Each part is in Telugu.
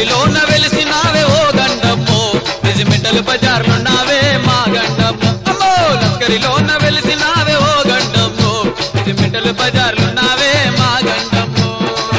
లస్కరిలోన వెలిసినావే ఓ గండమ్మో రెజిమెంటల్ బజార్లున్నావే మా గండమ్మో అమ్మో లస్కరిలోన వెలిసినావే ఓ గండమ్మో రెజిమెంటల్ బజార్లున్నావే మా గండమ్మో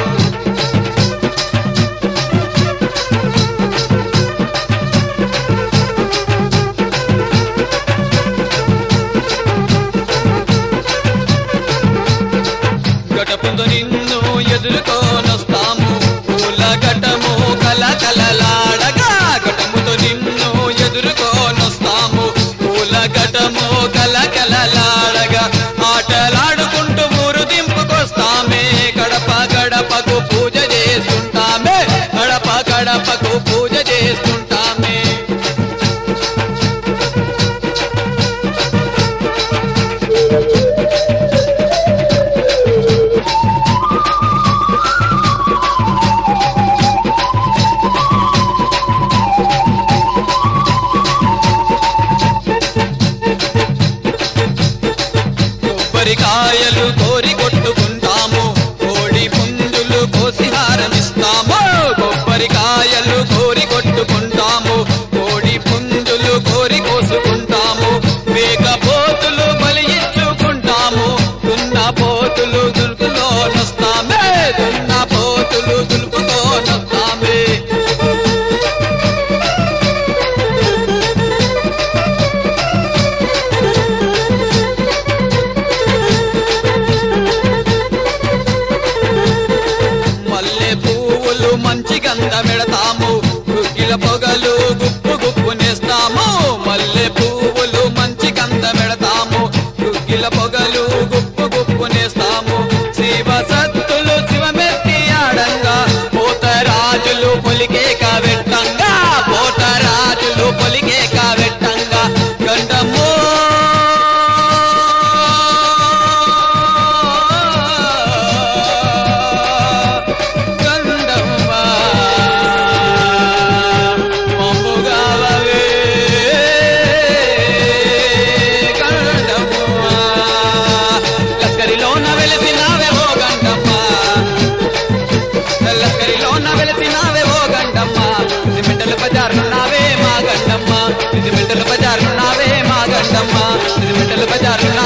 గటపుందు నిన్ను ఎదుర్కోనొస్తాము పూల గటము కల కలలాడగా గటముతో నిన్ను ఎదుర్కోనొస్తాము పూల గటము కల కలలాడగా ఆటలాడుకుంటూ ఊరు దింపుకొస్తామే గడప గడపకు పూజ చేస్తుంటామే గడప గడపకు పూజ చేస్తుంటామే కొబ్బరికాయలు కోరి కొట్టుకుంటాము కోడి పుంజులు కోసి హారమిస్తాము కొబ్బరికాయలు కోరి కొట్టుకుంటాము కోడి పుంజులు కోరి కోసుకుంటాము మేకపోతులు బలి ఇచ్చుకుంటాము దున్న పోతులు దులుపుకోనొస్తామే దున్న పోతులు దులుపుకోనొస్తామే మల్లె పువ్వులు మంచి గంధమెడతాము గుగ్గిల పొగలు గుప్పు గుప్పు నేస్తాము మల్లె పువ్వులు మంచి గంధమెడతాము గుగ్గిల పొగలు గుప్పు గుప్పు నేస్తాము శివ సత్తులు శివమెత్తి ఆడంగా పోతరాజులు పొలికే కావెట్టంగా పోతరాజులు పొలికే కావెట్టంగా గండమో గండమ్మా మమ్ముగావవే గండమ్మా లక్కరిలోన వెలిసినావే ఓ గండమ్మా లక్కరిలోన వెలిసినావే ఓ గండమ్మా సిమెంటల బజార్లున్నావే మా గండమ్మ సిమెంటల బజార్లున్నావే మా గండమ్మ సిమెంటల బజార్లు